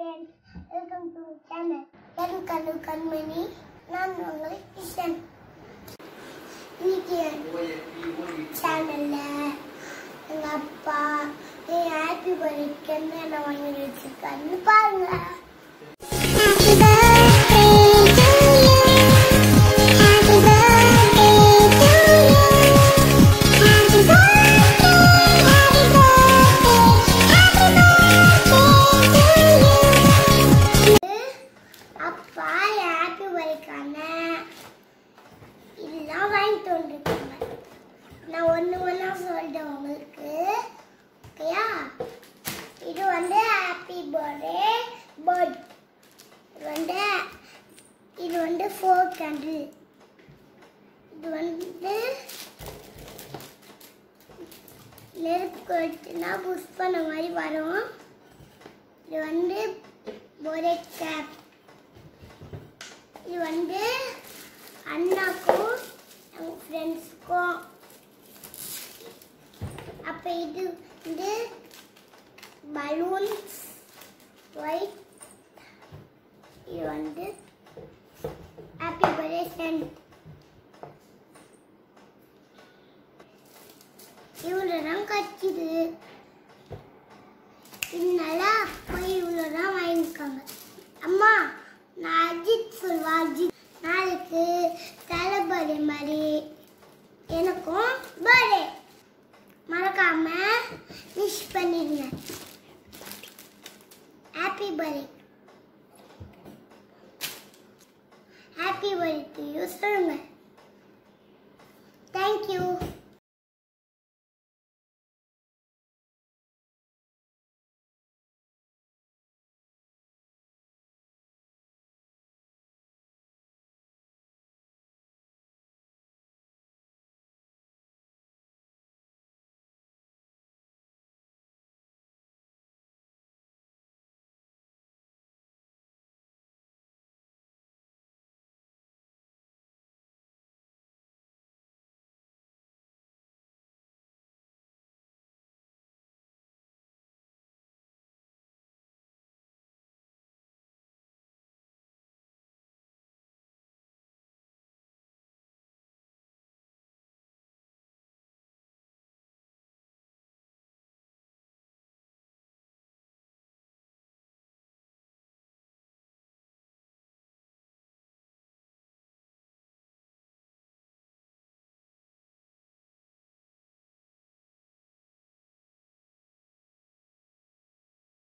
Friends welcome to channel என் கண்ணு கண்மணி நான் உங்கள் கிஷன் இன்னைக்கு சேனல்ல எங்க அப்பா என் ஹாப்பி பர்த்டேக்கு என்ன வாங்கி வச்சிருக்காருன்னு பாருங்க Happy birthday to you. Happy birthday to you. Happy birthday, happy birthday, happy birthday to you. அப்பா ஹாப்பி பர்த்டேக்கான இதெல்லாம் வாங்கிட்டு வந்திருக்காங்க நான் ஒன்று ஒன்றா சொல்லிட்டேன் உங்களுக்கு ஓகேயா இது வந்து ஹாப்பி பர்த்டே பர்த் இது வந்து இது வந்து ஃபோர் கேண்டில் இது வந்து நெருப்பு வச்சுனா புஷ் பண்ண மாதிரி வரும் இது வந்து ஒரே கேப் இது வந்து அண்ணாக்கும் எங்கள் ஃப்ரெண்ட்ஸுக்கும் அப்போ இது வந்து பலூன்ஸ் ஒயிட் இது வந்து ஹாப்பி பர்த்டே சென்ட் இவ்வளோ தான் கட்சிது இதனால அப்பா இவ்வளோ தான் வாங்கியிருக்காங்க அம்மா நான் அஜித் சொல்வா அஜித் நாளைக்கு தளபதி மாதிரி எனக்கும் பர்த்டே மறக்காம விஷ் பண்ணிடுங்க happy birthday happy birthday you சொல்லுங்க தேங்க்யூ